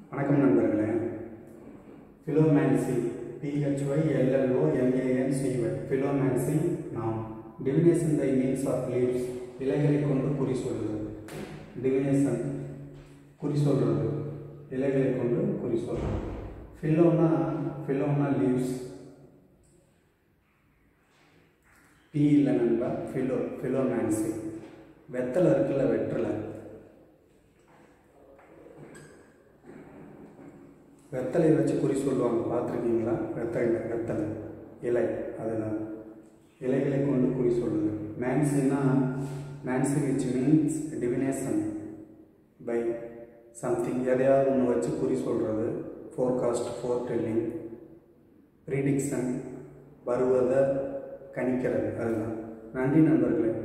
வணக்கம் நண்பர்களே phyllomancy PHY LLO MAN CY phyllomancy நாம் divination by means of leaves இலைகளை கொண்டு குறி சொல்வது டிவினேஷன் குறி சொல்றது இலைகளை கொண்டு குறி சொல்றது ஃபிலோனா ஃபிலோனா லீவ்ஸ் பி இல்லை நண்பா ஃபிலோ ஃபிலோமேன்சி வெத்தலை இருக்குல்ல வெற்றலை வெத்தலையை வச்சு குறி சொல்லுவாங்க பார்த்துருக்கீங்களா வெத்தலை வெத்தலை இலை அதில் இலைகளை கொண்டு குறி சொல்லுது மேன்சின்னா mancy which means divination by something எதையாவது ஒன்று வச்சு குறி சொல்கிறது ஃபோர்காஸ்ட் ஃபோர் டெல்லிங் ப்ரீடிக்ஷன் வருவதை கணிக்கிறது அதுதான் நன்றி நண்பர்களே